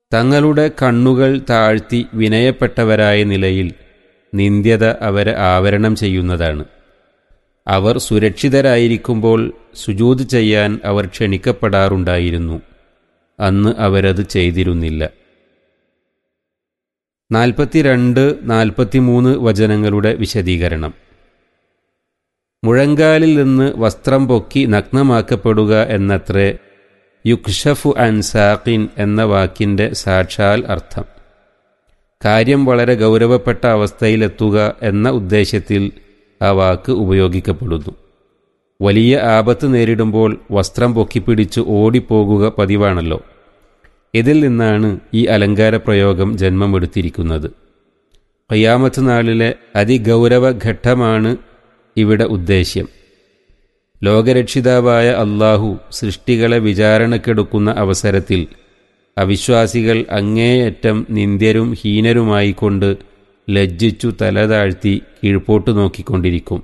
തങ്ങളുടെ കണ്ണുകൾ താഴ്ത്തി വിനയപ്പെട്ടവരായ നിലയിൽ നിന്ദ്യത അവരെ ആവരണം ചെയ്യുന്നതാണ് അവർ സുരക്ഷിതരായിരിക്കുമ്പോൾ സുജൂത് ചെയ്യാൻ അവർ ക്ഷണിക്കപ്പെടാറുണ്ടായിരുന്നു അന്ന് അവരത് ചെയ്തിരുന്നില്ല നാൽപ്പത്തിരണ്ട് നാൽപ്പത്തിമൂന്ന് വചനങ്ങളുടെ വിശദീകരണം മുഴങ്കാലിൽ നിന്ന് വസ്ത്രം പൊക്കി നഗ്നമാക്കപ്പെടുക എന്നത്രേ യുക്ഷഫു അൻ സാഖിൻ എന്ന വാക്കിൻ്റെ സാക്ഷാൽ അർത്ഥം കാര്യം വളരെ ഗൗരവപ്പെട്ട അവസ്ഥയിലെത്തുക എന്ന ഉദ്ദേശ്യത്തിൽ ആ വാക്ക് ഉപയോഗിക്കപ്പെടുന്നു വലിയ ആപത്ത് നേരിടുമ്പോൾ വസ്ത്രം പൊക്കിപ്പിടിച്ച് ഓടിപ്പോകുക പതിവാണല്ലോ ഇതിൽ നിന്നാണ് ഈ അലങ്കാര പ്രയോഗം ജന്മമെടുത്തിരിക്കുന്നത് ഖയ്യാമത്ത് നാളിലെ അതിഗൗരവ ഘട്ടമാണ് ഇവിടെ ഉദ്ദേശ്യം ലോകരക്ഷിതാവായ അള്ളാഹു സൃഷ്ടികളെ വിചാരണക്കെടുക്കുന്ന അവസരത്തിൽ അവിശ്വാസികൾ അങ്ങേയറ്റം നിന്ദ്യരും ഹീനരുമായിക്കൊണ്ട് ലജ്ജിച്ചു തലതാഴ്ത്തി കീഴ്പോട്ട് നോക്കിക്കൊണ്ടിരിക്കും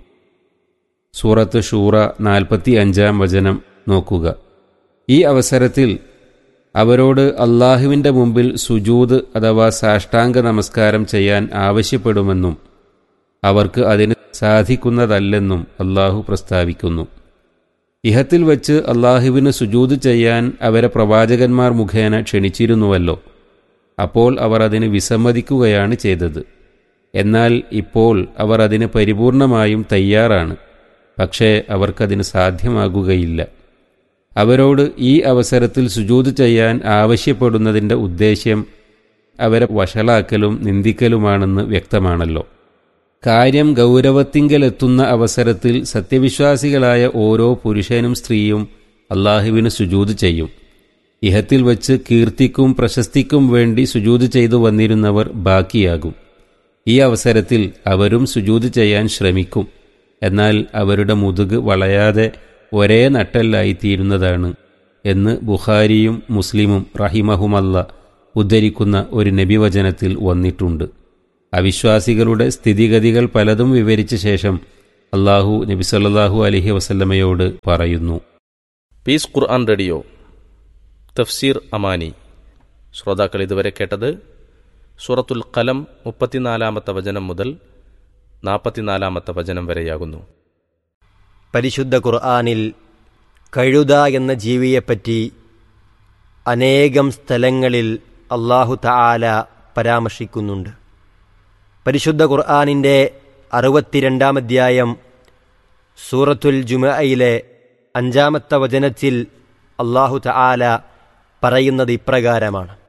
സൂറത്ത് ഷൂറ നാൽപ്പത്തി അഞ്ചാം വചനം നോക്കുക ഈ അവസരത്തിൽ അവരോട് അള്ളാഹുവിൻ്റെ മുമ്പിൽ സുജൂത് അഥവാ സാഷ്ടാംഗ നമസ്കാരം ചെയ്യാൻ ആവശ്യപ്പെടുമെന്നും അവർക്ക് അതിന് സാധിക്കുന്നതല്ലെന്നും അള്ളാഹു പ്രസ്താവിക്കുന്നു ഇഹത്തിൽ വച്ച് അള്ളാഹുവിന് സുജൂത് ചെയ്യാൻ അവരെ പ്രവാചകന്മാർ മുഖേന ക്ഷണിച്ചിരുന്നുവല്ലോ അപ്പോൾ അവർ അതിന് വിസമ്മതിക്കുകയാണ് ചെയ്തത് എന്നാൽ ഇപ്പോൾ അവർ അതിന് പരിപൂർണമായും തയ്യാറാണ് പക്ഷേ അവർക്കതിന് സാധ്യമാകുകയില്ല അവരോട് ഈ അവസരത്തിൽ സുജൂത് ചെയ്യാൻ ആവശ്യപ്പെടുന്നതിൻ്റെ ഉദ്ദേശ്യം അവരെ വഷളാക്കലും നിന്ദിക്കലുമാണെന്ന് വ്യക്തമാണല്ലോ കാര്യം ഗൗരവത്തിങ്കലെത്തുന്ന അവസരത്തിൽ സത്യവിശ്വാസികളായ ഓരോ പുരുഷനും സ്ത്രീയും അള്ളാഹുവിന് സുജൂത് ചെയ്യും ഇഹത്തിൽ വച്ച് കീർത്തിക്കും പ്രശസ്തിക്കും വേണ്ടി സുജൂത് ചെയ്തു വന്നിരുന്നവർ ബാക്കിയാകും ഈ അവസരത്തിൽ അവരും സുജൂത് ചെയ്യാൻ ശ്രമിക്കും എന്നാൽ അവരുടെ മുതുക് വളയാതെ ഒരേ നട്ടല്ലായിത്തീരുന്നതാണ് എന്ന് ബുഖാരിയും മുസ്ലിമും റഹിമഹുമല്ല ഉദ്ധരിക്കുന്ന ഒരു നബിവചനത്തിൽ വന്നിട്ടുണ്ട് അവിശ്വാസികളുടെ സ്ഥിതിഗതികൾ പലതും വിവരിച്ച ശേഷം അള്ളാഹു നബി സല്ലാഹു അലഹി വസല്ലമയോട് പറയുന്നു പീസ് ഖുർആൻ റേഡിയോ തഫ്സീർ അമാനി ശ്രോതാക്കൾ ഇതുവരെ കേട്ടത് സൂറത്തുൽ കലം മുപ്പത്തിനാലാമത്തെ വചനം മുതൽ നാൽപ്പത്തിനാലാമത്തെ വചനം വരെയാകുന്നു പരിശുദ്ധ ഖുർആാനിൽ കഴുത എന്ന ജീവിയെപ്പറ്റി അനേകം സ്ഥലങ്ങളിൽ അള്ളാഹു തആല പരാമർശിക്കുന്നുണ്ട് പരിശുദ്ധ ഖുർആാനിൻ്റെ അറുപത്തിരണ്ടാം അധ്യായം സൂറത്തുൽ ജുമയിലെ അഞ്ചാമത്തെ വചനത്തിൽ അള്ളാഹു തആല പറയുന്നത് ഇപ്രകാരമാണ്